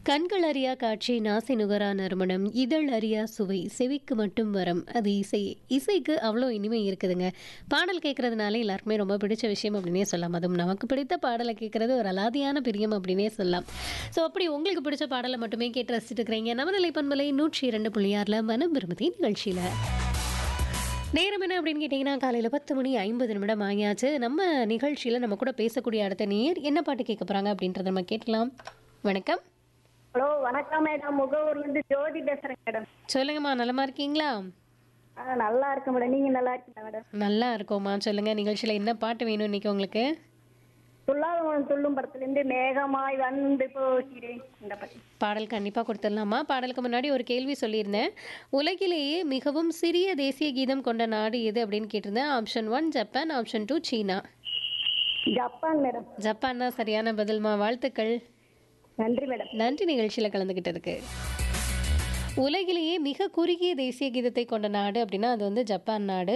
கண்கள் அறியா காட்சி நாசி நுகரா நறுமணம் இதழ் அறியா சுவை செவிக்கு மட்டும் வரம் அது இசை இசைக்கு அவ்வளோ இனிமை இருக்குதுங்க பாடல் கேட்கறதுனால எல்லாருக்குமே ரொம்ப பிடிச்ச விஷயம் அப்படின்னே சொல்லலாம் அதுவும் நமக்கு பிடித்த பாடலை கேட்கறது ஒரு அலாதியான பிரியம் அப்படின்னே சொல்லலாம் ஸோ அப்படி உங்களுக்கு பிடிச்ச பாடலை மட்டுமே கேட்டு ரசிச்சுட்டு இருக்கிறீங்க நவநிலை பண்பலை நூற்றி இரண்டு புள்ளியாரில் மனம் விரும்புதி நிகழ்ச்சியில் நேரம் என்ன அப்படின்னு கேட்டிங்கன்னா காலையில் பத்து மணி ஐம்பது நிமிடம் ஆகியாச்சு நம்ம நிகழ்ச்சியில் நம்ம கூட பேசக்கூடிய அடுத்த நேர் என்ன பாட்டு கேட்க போகிறாங்க அப்படின்றத நம்ம கேட்கலாம் வணக்கம் ஹலோ வணக்கம் மேடம் முகவூர்ல இருந்து ஜோதி பேசுறேன் மேடம் சொல்லுங்கம்மா நலமா இருக்கீங்களா ஆ நல்லா இருக்கேன் மேடம் நீங்க நல்லா இருக்கீங்க மேடம் நல்லா இருக்கோம்மா சொல்லுங்க நிகழ்ச்சியில் என்ன பாட்டு வேணும் இன்னைக்கு உங்களுக்கு துல்லாதவன் துள்ளும் படத்துல இருந்து மேகமாய் வந்து போகிறேன் இந்த பத்தி பாடல் கண்டிப்பாக கொடுத்துடலாமா பாடலுக்கு முன்னாடி ஒரு கேள்வி சொல்லியிருந்தேன் உலகிலேயே மிகவும் சிறிய தேசிய கீதம் கொண்ட நாடு எது அப்படின்னு கேட்டிருந்தேன் option one Japan option two சீனா ஜப்பான் மேடம் ஜப்பான் தான் சரியான பதில்மா வாழ்த்துக்கள் நன்றி மேடம் நன்றி நிகழ்ச்சியில் கலந்துக்கிட்டதுக்கு உலகிலேயே மிக குறுகிய தேசிய கீதத்தை கொண்ட நாடு அப்படின்னா அது வந்து ஜப்பான் நாடு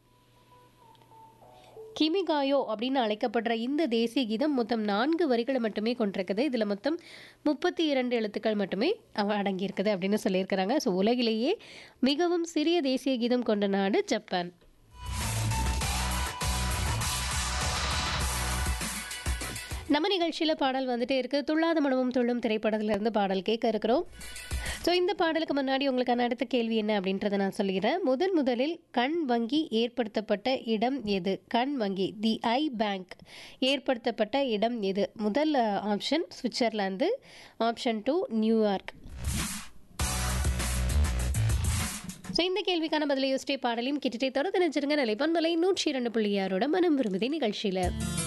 கிமிகாயோ அப்படின்னு அழைக்கப்படுற இந்த தேசிய கீதம் மொத்தம் நான்கு வரிகளை மட்டுமே கொண்டிருக்குது இதில் மொத்தம் முப்பத்தி இரண்டு எழுத்துக்கள் மட்டுமே அவ- அடங்கியிருக்குது அப்படின்னு சொல்லியிருக்கிறாங்க ஸோ உலகிலேயே மிகவும் சிறிய தேசிய கீதம் கொண்ட நாடு ஜப்பான் நம்ம நிகழ்ச்சியில் பாடல் வந்துட்டே இருக்கு துள்ளாத மனமும் துள்ளும் திரைப்படத்திலிருந்து பாடல் கேட்க இருக்கிறோம் ஸோ இந்த பாடலுக்கு முன்னாடி உங்களுக்கான அடுத்த கேள்வி என்ன அப்படின்றத நான் சொல்லிக்கிறேன் முதன் முதலில் கண் வங்கி ஏற்படுத்தப்பட்ட இடம் எது கண் வங்கி தி ஐ பேங்க் ஏற்படுத்தப்பட்ட இடம் எது முதல் option Switzerland option two New York so இந்த கேள்விக்கான பதிலை யோசிச்சே பாடலையும் கிட்டே தொடர்ந்து நினைச்சிருங்க நிலைப்பண்பலை நூற்றி இரண்டு புள்ளி ஆறோட மனம் விரும்புதே நிகழ்ச்சியில்